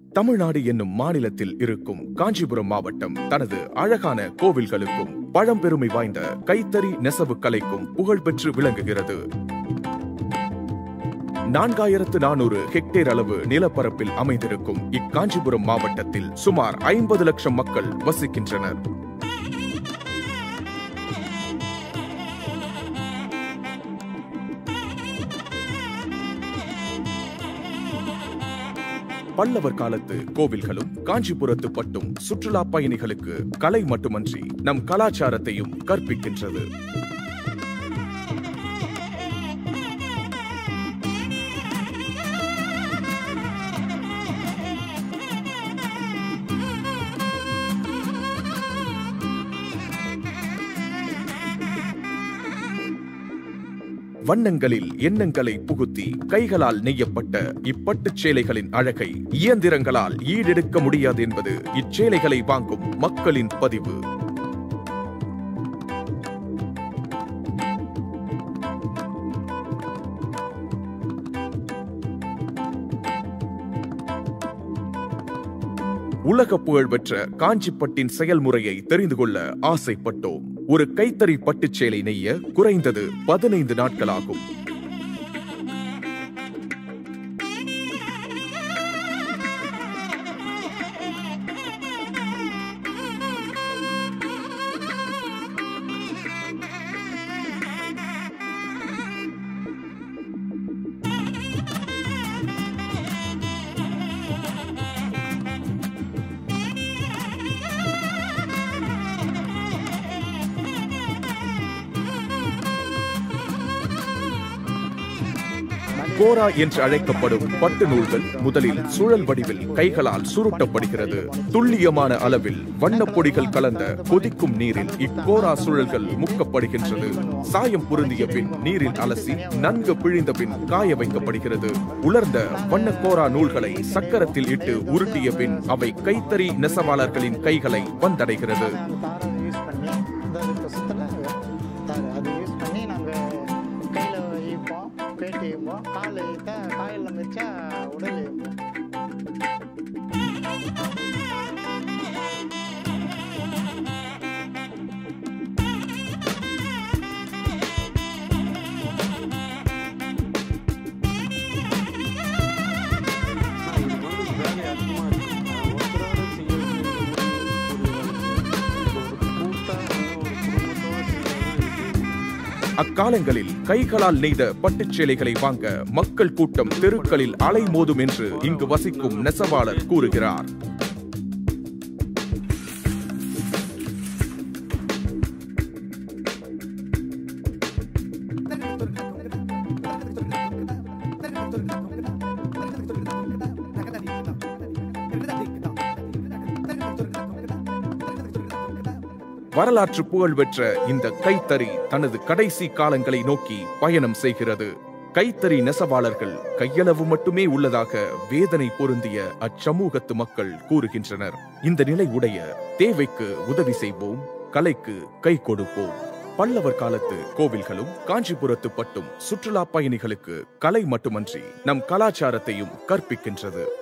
தமிழ்நாடு என்னும் மாநிலத்தில் இருக்கும் காஞ்சிபுரம் மாவட்டம் தனது அழகான கோவில்களுக்கும் பழம்பெருமை வாய்ந்த கைத்தறி நெசவு கலைக்கும் புகழ்பெற்று விளங்குகிறது நான்காயிரத்து நானூறு ஹெக்டேர் அளவு நிலப்பரப்பில் அமைந்திருக்கும் இக்காஞ்சிபுரம் மாவட்டத்தில் சுமார் ஐம்பது லட்சம் மக்கள் வசிக்கின்றனர் பல்லவர் காலத்து கோவில்களும் காஞ்சிபுரத்து பட்டும் சுற்றுலா பயணிகளுக்கு கலை மட்டுமன்றி நம் கலாச்சாரத்தையும் கற்பிக்கின்றது வண்ணங்களில் எண்ணங்களை புகுத்தி கைகளால் நெய்யப்பட்ட இப்பட்டுச் சேலைகளின் அழகை இயந்திரங்களால் ஈடெடுக்க முடியாது என்பது இச்சேலைகளை வாங்கும் மக்களின் பதிவு உலக புகழ் பெற்ற காஞ்சிப்பட்டின் செயல்முறையை தெரிந்து கொள்ள ஆசைப்பட்டோம் ஒரு கைத்தறி பட்டுச் சேலை நெய்ய குறைந்தது பதினைந்து நாட்களாகும் கோரா என்று அழைக்கப்படும் பட்டு நூல்கள் முதலில் சுழல் வடிவில் கைகளால் சுருட்டப்படுகிறது துல்லியமான அளவில் வண்ணப் பொடிகள் கலந்த கொதிக்கும் நீரில் இக்கோரா சுழல்கள் முக்கப்படுகின்றது சாயம் பொருந்திய பின் நீரில் அலசி நன்கு பிழிந்த பின் காய வைக்கப்படுகிறது உலர்ந்த வண்ண கோரா நூல்களை சக்கரத்தில் இட்டு உருட்டிய பின் அவை கைத்தறி நெசவாளர்களின் கைகளை வந்தடைகிறது யூஸ் பண்ணி இந்த சுத்தல தாரு அது யூஸ் பண்ணி நாங்கள் கையில் ஈப்போம் பேட்டி ஈப்போம் கால் ஈத்த காயில் மிச்சா உடல் ஈப்போம் இது வந்து வேலை அதிகமாக இருக்கு ஒருத்தரோட செய்ய வேண்டிய ஒரு ஒரு கூட்டாக ஒரு குடும்பத்தோட செய்யறது இது அக்காலங்களில் கைகளால் நெய்த பட்டுச் சேலைகளை வாங்க மக்கள் கூட்டம் தெருக்களில் அலைமோதும் என்று இங்கு வசிக்கும் நெசவாளர் கூறுகிறார் வரலாற்று புகழ் பெற்ற இந்த கைத்தறி தனது கடைசி காலங்களை நோக்கி பயணம் செய்கிறது கைத்தறி நெசவாளர்கள் கையளவு மட்டுமே உள்ளதாக வேதனை பொருந்திய அச்சமூகத்து மக்கள் கூறுகின்றனர் இந்த நிலை உடைய தேவைக்கு உதவி செய்வோம் கலைக்கு கை கொடுப்போம் பல்லவர் காலத்து கோவில்களும் காஞ்சிபுரத்து பட்டும் சுற்றுலா பயணிகளுக்கு கலை மட்டுமன்றி நம் கலாச்சாரத்தையும் கற்பிக்கின்றது